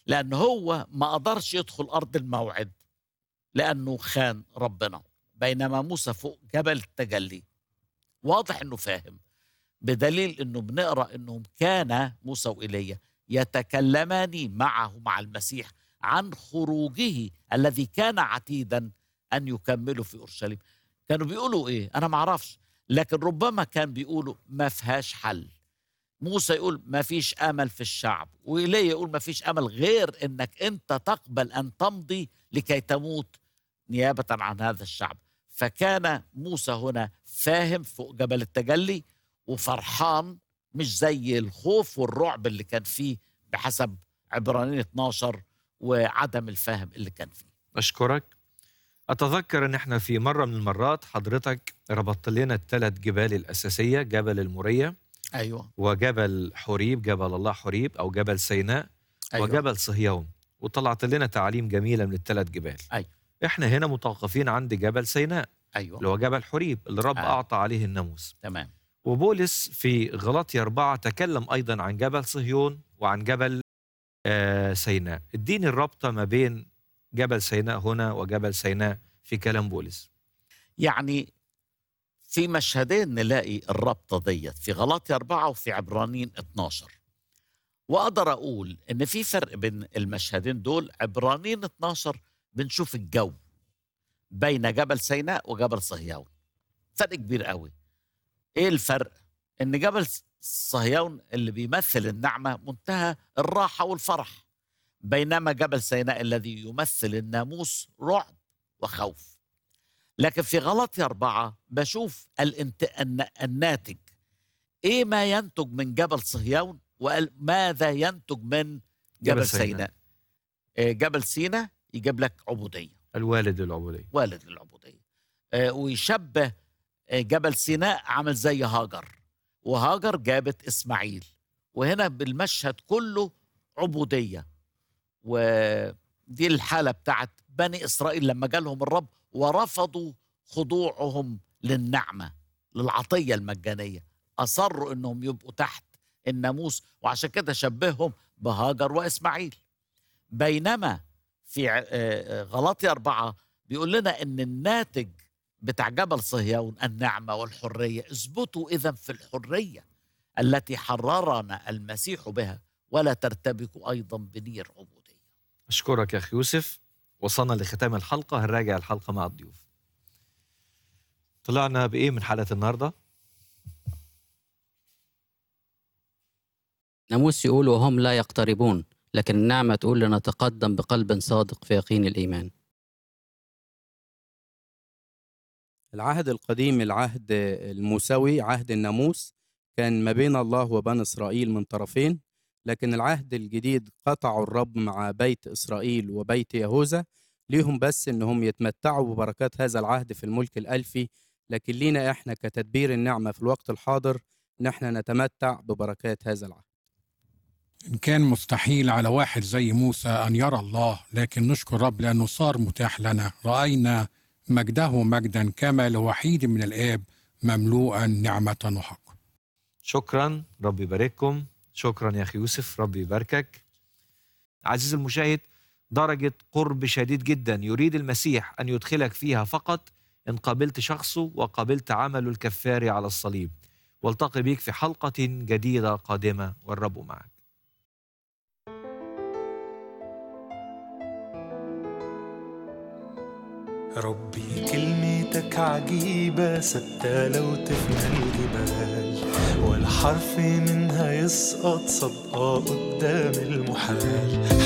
لأن هو ما قدرش يدخل أرض الموعد لأنه خان ربنا بينما موسى فوق جبل التجلي واضح أنه فاهم بدليل أنه بنقرأ أنهم كان موسى وإيليا يتكلمان معه مع المسيح عن خروجه الذي كان عتيدا أن يكملوا في أورشليم كانوا بيقولوا إيه أنا معرفش لكن ربما كان بيقولوا ما فيهاش حل موسى يقول ما فيش امل في الشعب وايليا يقول ما فيش امل غير انك انت تقبل ان تمضي لكي تموت نيابه عن هذا الشعب فكان موسى هنا فاهم فوق جبل التجلي وفرحان مش زي الخوف والرعب اللي كان فيه بحسب عبرانيين 12 وعدم الفهم اللي كان فيه أشكرك أتذكر إن إحنا في مرة من المرات حضرتك ربطت لنا الثلاث جبال الأساسية جبل المورية ايوه وجبل حوريب جبل الله حوريب أو جبل سيناء ايوه وجبل صهيون وطلعت لنا تعاليم جميلة من الثلاث جبال أيوة. إحنا هنا متوقفين عند جبل سيناء ايوه اللي هو جبل حوريب اللي رب آه. أعطى عليه الناموس تمام وبولس في غلطية أربعة تكلم أيضا عن جبل صهيون وعن جبل آه سيناء اديني الرابطة ما بين جبل سيناء هنا وجبل سيناء في كلام بولس يعني في مشهدين نلاقي الرابطة ديت في غلاطي أربعة وفي عبرانيين 12 وأقدر أقول إن في فرق بين المشهدين دول عبرانيين 12 بنشوف الجو بين جبل سيناء وجبل صهيون فرق كبير قوي إيه الفرق؟ إن جبل صهيون اللي بيمثل النعمة منتهى الراحة والفرح بينما جبل سيناء الذي يمثل الناموس رعب وخوف لكن في غلطي أربعة بشوف الانت... الن... الناتج إيه ما ينتج من جبل صهيون وماذا ينتج من جبل, جبل جبل سيناء. سيناء آه، جبل سيناء يجيب لك عبودية الوالد العبودية والد للعبودية آه، ويشبه آه، جبل سيناء عامل زي هاجر وهاجر جابت إسماعيل وهنا بالمشهد كله عبودية ودي الحالة بتاعت بني إسرائيل لما جالهم الرب ورفضوا خضوعهم للنعمة للعطية المجانية أصروا إنهم يبقوا تحت الناموس وعشان كده شبههم بهاجر وإسماعيل بينما في ع- آه، آه، غلاطي أربعة بيقول لنا إن الناتج بتاع جبل صهيون النعمة والحرية اثبتوا إذا في الحرية التي حررنا المسيح بها ولا ترتبكوا أيضا بنير عبودية أشكرك يا أخي يوسف وصلنا لختام الحلقة هنراجع الحلقة مع الضيوف طلعنا بإيه من حلقة النهاردة؟ ناموس يقول وهم لا يقتربون لكن النعمة تقول لنتقدم بقلب صادق في يقين الإيمان العهد القديم العهد الموسوي عهد الناموس كان ما بين الله وبني إسرائيل من طرفين لكن العهد الجديد قطعوا الرب مع بيت إسرائيل وبيت يهوذا ليهم بس إنهم يتمتعوا ببركات هذا العهد في الملك الألفي لكن لينا إحنا كتدبير النعمة في الوقت الحاضر إن إحنا نتمتع ببركات هذا العهد إن كان مستحيل على واحد زي موسى أن يرى الله لكن نشكر رب لأنه صار متاح لنا رأينا مجده مجدا كما لوحيد من الآب مملوءا نعمة وحق شكرا ربي يبارككم شكرا يا أخي يوسف ربي يباركك عزيزي المشاهد درجة قرب شديد جدا يريد المسيح أن يدخلك فيها فقط إن قابلت شخصه وقابلت عمله الكفاري على الصليب والتقي بيك في حلقة جديدة قادمة والرب معك ربي كلمتك عجيبة ثابتة لو تفنى الجبال ولا حرف منها يسقط صدقة قدام المحال